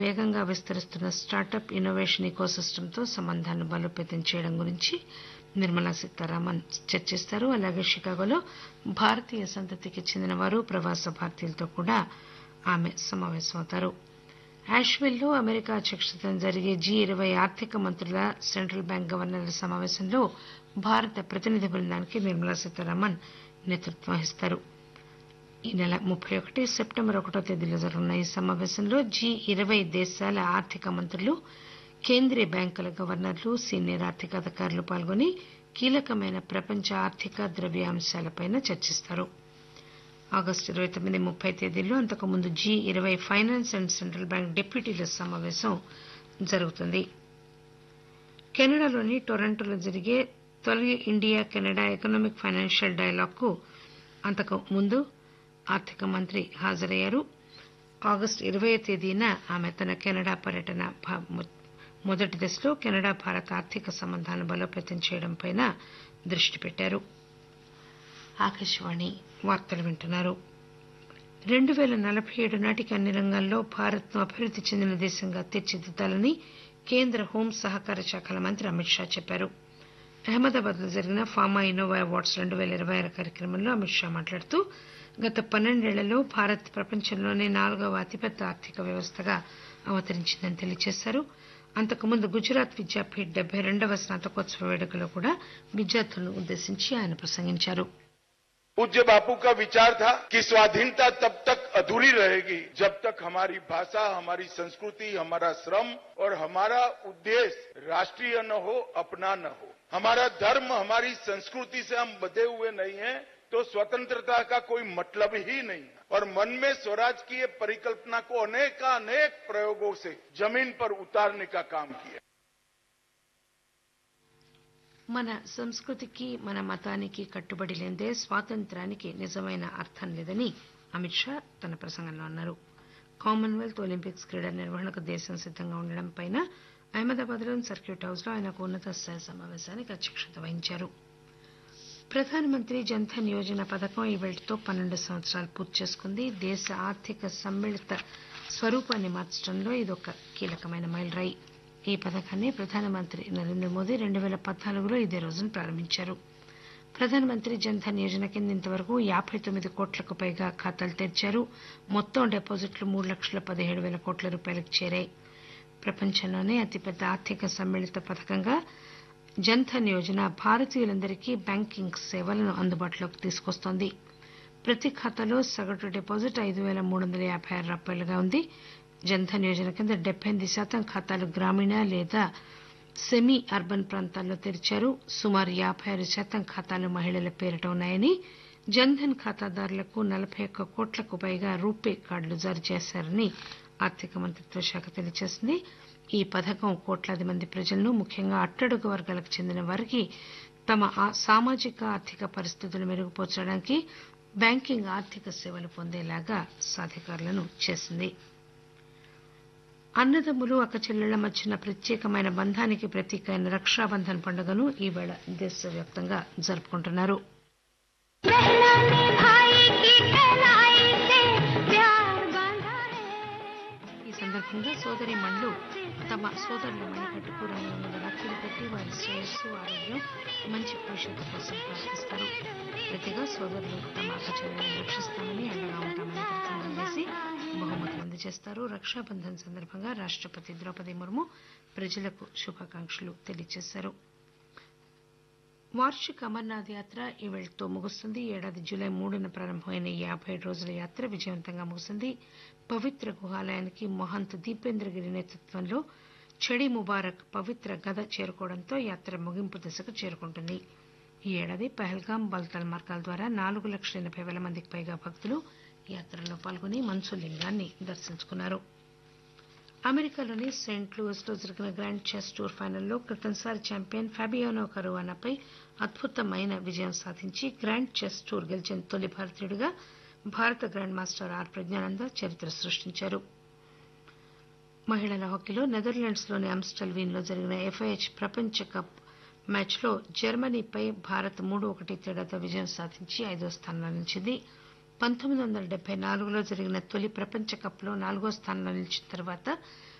వేగంగా విస్తరిస్తున్న startup innovation ఇకోసిస్టమ్తో సంబంధాలను బలోపేతం చేయడం గురించి నిర్మలా సీతారామన్ చర్చిస్తారు అలాగే షికాగోలో భారతీయ సంతతికి చెందిన వారు ప్రవాస భారతీయులతో కూడా ఆమె సమావేశమవుతారు యాష్విల్లో అమెరికా అధ్యక్షతన జరిగే జీ ఇరవై ఆర్థిక మంత్రుల సెంట్రల్ బ్యాంక్ గవర్నర్ల సమావేశంలో భారత ప్రతినిధి బృందానికి నిర్మలా సీతారామన్ నేతృత్వం వహిస్తారు ఈ నెల ముప్పై ఒకటి సెప్టెంబర్ ఒకటో తేదీలో జరగనున్న ఈ సమావేశంలో జీ ఇరవై దేశాల ఆర్థిక మంత్రులు కేంద్రీయ బ్యాంకుల గవర్నర్లు సీనియర్ ఆర్థిక అధికారులు పాల్గొని కీలకమైన ప్రపంచ ఆర్థిక ద్రవ్య అంశాలపై చర్చిస్తారు ఆగస్టు ఇరవై తొమ్మిది ముప్పై తేదీల్లో అంతకుముందు జీ ఇరవై ఫైనాన్స్ అండ్ సెంట్రల్ బ్యాంక్ డిప్యూటీల సమావేశం జరుగుతుంది కెనడాలోని టొరంటోలో జరిగే తొలి India Canada economic financial dialogue కు అంతకు ముందు ఆర్థిక మంత్రి హాజరయ్యారు ఆగస్టు ఇరవై తేదీన ఆమె తన కెనడా పర్యటన మొదటి దశలో కెనడా భారత్ ఆర్థిక సంబంధాలను బలోపేతం చేయడంపై దృష్టి పెట్టారు ఆకాశవాణి వార్తలు వింటున్నారు రెండు పేల నలభై ఏడు నాటికి అన్ని రంగాల్లో భారత్ను అభివృద్ది చెందిన దేశంగా తీర్చిదిద్దాలని కేంద్ర హోం సహకార శాఖల మంత్రి అమిత్ షా చెప్పారు అహ్మదాబాద్ లో జరిగిన ఫార్మా ఇన్నోవా అవార్డ్స్ రెండు పేల ఇరవై ఆరు కార్యక్రమంలో అమిత్ షా మాట్లాడుతూ గత పన్నెండేళ్లలో భారత్ ప్రపంచంలోనే నాలుగవ అతిపెద్ద ఆర్థిక వ్యవస్థగా అవతరించిందని తెలియజేశారు అంతకుముందు గుజరాత్ విద్యాపీఠ్ డెబ్బై రెండవ స్నాతకోత్సవ వేడుకలో కూడా విద్యార్థులను ఉద్దేశించి ఆయన ప్రసంగించారు पूज्य बापू का विचार था कि स्वाधीनता तब तक अधूरी रहेगी जब तक हमारी भाषा हमारी संस्कृति हमारा श्रम और हमारा उद्देश्य राष्ट्रीय न हो अपना न हो हमारा धर्म हमारी संस्कृति से हम बंधे हुए नहीं हैं तो स्वतंत्रता का कोई मतलब ही नहीं और मन में स्वराज की ये परिकल्पना को अनेकानेक प्रयोगों से जमीन पर उतारने का काम किया మన సంస్కృతికి మన మతానికి కట్టుబడి లేనిదే స్వాతంత్ర్యానికి నిజమైన అర్థం లేదని అమిత్ షా తన ప్రసంగంలో అన్నారు కామన్వెల్త్ ఒలింపిక్స్ క్రీడల నిర్వహణకు దేశం సిద్దంగా ఉండడంపై అహ్మదాబాద్ లోని సర్క్యూట్ హౌస్ లో ఆయన ఒక ఉన్నత స్థాయి సమావేశానికి అధ్యక్షత వహించారు ప్రధానమంత్రి జన్ధన్ యోజన పథకం ఈ వేళతో పన్నెండు సంవత్సరాలు పూర్తి చేసుకుంది దేశ ఆర్థిక సమ్మిళిత స్వరూపాన్ని మార్చడంలో ఇదొక కీలకమైన మైలురాయి ఈ పథకాన్ని ప్రధానమంత్రి నరేంద్ర మోదీ రెండు పేల పద్నాలుగులో ఇదే రోజున ప్రారంభించారు ప్రధానమంత్రి జన్ధన్ యోజన కింద ఇంతవరకు యాబై తొమ్మిది కోట్లకు పైగా ఖాతాలు తెరిచారు మొత్తం డిపాజిట్లు మూడు లక్షల పదిహేడు పేల కోట్ల రూపాయలకు చేరాయి ప్రపంచంలోనే అతిపెద్ద ఆర్థిక సమ్మిళిత పథకంగా జన్ధన్ యోజన భారతీయులందరికీ బ్యాంకింగ్ సేవలను అందుబాటులోకి తీసుకొస్తోంది ప్రతి ఖాతాలో సగటు డిపాజిట్ ఐదు పేల మూడు వందల యాబై ఆరు రూపాయలుగా ఉంది జన్ధన్ యోజన కింద డెబ్బై ఎనిమిది శాతం ఖాతాలు గ్రామీణ లేదా సెమీ అర్బన్ ప్రాంతాల్లో తెరిచారు సుమారు యాబై ఆరు శాతం ఖాతాలు మహిళల పేరిట ఉన్నాయని జన్ధన్ ఖాతాదారులకు నలబై ఒక్క కోట్లకు పైగా రూపే కార్డులు జారీ చేశారని ఆర్థిక మంత్రిత్వ శాఖ తెలియజేసింది ఈ పథకం కోట్లాది మంది ప్రజలను ముఖ్యంగా అట్టడుగు వర్గాలకు చెందిన వారికి తమ సామాజిక ఆర్థిక పరిస్థితులు మెరుగుపరచడానికి బ్యాంకింగ్ ఆర్థిక సేవలు పొందేలాగా సాధికారులను చేసింది అన్నదమ్ములు అక్కచెల్లెళ్ల మధ్యన ప్రత్యేకమైన బంధానికి ప్రతీక అయిన రక్షాబంధన్ పండుగను ఈవేళ దేశవ్యాప్తంగా జరుపుకుంటున్నారు ఈ సందర్భంగా సోదరి మణులు తమ సోదరుల మణికట్టుకు రంగురంగుల రాఖీలు కట్టి వారి శ్రేయస్సు ఆరోగ్యం మంచి భవిష్యత్తు కోసం ప్రార్థిస్తారు ప్రతిగా సోదరులు తమ అక్కచెల్లెలను రక్షిస్తామని అండగా ఉంటామని ప్రతిజ్ఞ చేసి బహుమతులు అందజేస్తారు రక్షాబంధన్ సందర్భంగా రాష్టపతి ద్రౌపది ముర్ము ప్రజలకు శుభాకాంక్షలు తెలియజేశారు వార్షిక అమర్నాథ్ యాత్ర ఈవేళతో ముగుస్తుంది ఏడాది జూలై మూడున ప్రారంభమైన ఈ యాబై రోజుల యాత్ర విజయవంతంగా ముగిసింది పవిత్ర గుహాలయానికి మహంత్ దీపేంద్రగిరి నేతృత్వంలో చెడి ముబారక్ పవిత్ర గద చేరుకోవడంతో యాత్ర ముగింపు దశకు చేరుకుంటుంది ఈ ఏడాది పహల్గాం బల్తాల్ మార్గాల ద్వారా నాలుగు లక్షల ఎనబై పేల మందికి పైగా భక్తులు యాత్రలో పాల్గొని మంచులింగాన్ని దర్శించుకున్నారు అమెరికాలోని సెయింట్ లూయిస్ లో జరిగిన గ్రాండ్ చెస్ టూర్ ఫైనల్లో క్రితంసారి ఛాంపియన్ ఫాబియానో కరువానాపై అద్భుతమైన విజయం సాధించి గ్రాండ్ చెస్ టూర్ గెలిచిన తొలి భారతీయుడిగా భారత గ్రాండ్ మాస్టర్ ఆర్ ప్రజ్ఞానంద చరిత్ర సృష్టించారు మహిళల హాకీలో నెదర్లాండ్స్ లోని అమ్స్టల్ వీన్ లో జరిగిన ఎఫ్ఐహెచ్ ప్రపంచ కప్ మ్యాచ్లో జర్మనీపై భారత్ మూడు ఒకటి తేడాతో విజయం సాధించి ఐదో స్థానంలో నిలిచింది పంతొమ్మిది వందల డెబ్బై నాలుగులో జరిగిన తొలి ప్రపంచ కప్ లో నాలుగో స్థానంలో నిలిచిన తర్వాత